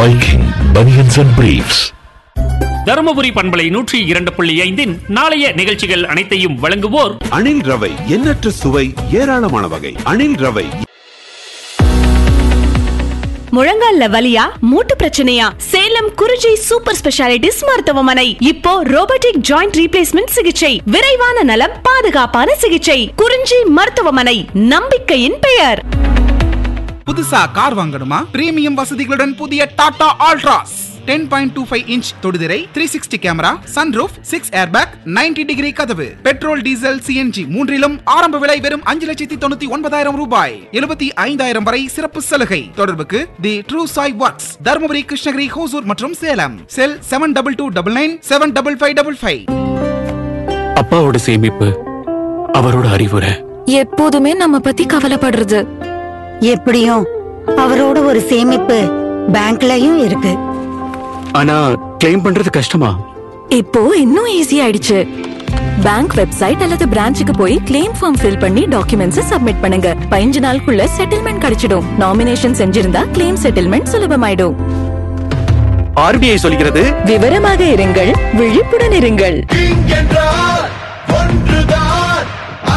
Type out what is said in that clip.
Viking Bunions and Briefs. Dharmapuri பண்பலை நூற்றி இரண்டு புள்ளி ஐந்தின் நாளைய நிகழ்ச்சிகள் அனைத்தையும் வழங்குவோர் அணில் ரவை எண்ணற்ற சுவை ஏராளமான வகை அணில் ரவை முழங்கால்ல வலியா மூட்டு பிரச்சனையா சேலம் குறிஞ்சி சூப்பர் ஸ்பெஷாலிட்டிஸ் மருத்துவமனை இப்போ ரோபோட்டிக் ஜாயிண்ட் ரீப்ளேஸ்மெண்ட் சிகிச்சை விரைவான நலம் பாதுகாப்பான சிகிச்சை குறிஞ்சி மருத்துவமனை நம்பிக்கையின் பெயர் புதுசா கார் வாங்கணுமா பிரீமியம் வசதிகளுடன் புதிய Tata Altroz ten point two five inch தொடுதிரை three sixty camera sunroof six airbag 90 degree கதவு பெட்ரோல் டீசல் சிஎன்ஜி மூன்றிலும் ஆரம்ப விலை வெறும் அஞ்சு லட்சத்தி தொண்ணூத்தி ஒன்பதாயிரம் ரூபாய் எழுபத்தி ஐந்தாயிரம் வரை சிறப்பு சலுகை தொடர்புக்கு the true Sai works Dharmapuri Krishnagiri Hosur மற்றும் Salem cell seven double two double nine seven double five double five அப்பாவோட சேமிப்பு அவரோட அறிவுரை எப்போதுமே நம்ம பத்தி கவலைப்படுறது எப்படியும் அவரோட ஒரு சேமிப்பு பேங்க்லயும் இருக்கு ஆனா கிளைம் பண்றது கஷ்டமா இப்போ இன்னும் ஈஸி ஆயிடுச்சு பேங்க் வெப்சைட் அல்லது பிரான்ச்சுக்கு போய் கிளைம் ஃபார்ம் ஃபில் பண்ணி டாக்குமெண்ட்ஸ் சப்மிட் பண்ணுங்க பதினஞ்சு நாளுக்குள்ள செட்டில்மெண்ட் கிடைச்சிடும் நாமினேஷன் செஞ்சிருந்தா கிளைம் செட்டில்மெண்ட் சுலபமாயிடும் ஆர்பிஐ சொல்கிறது விவரமாக இருங்கள் விழிப்புடன் இருங்கள் ஒன்றுதான்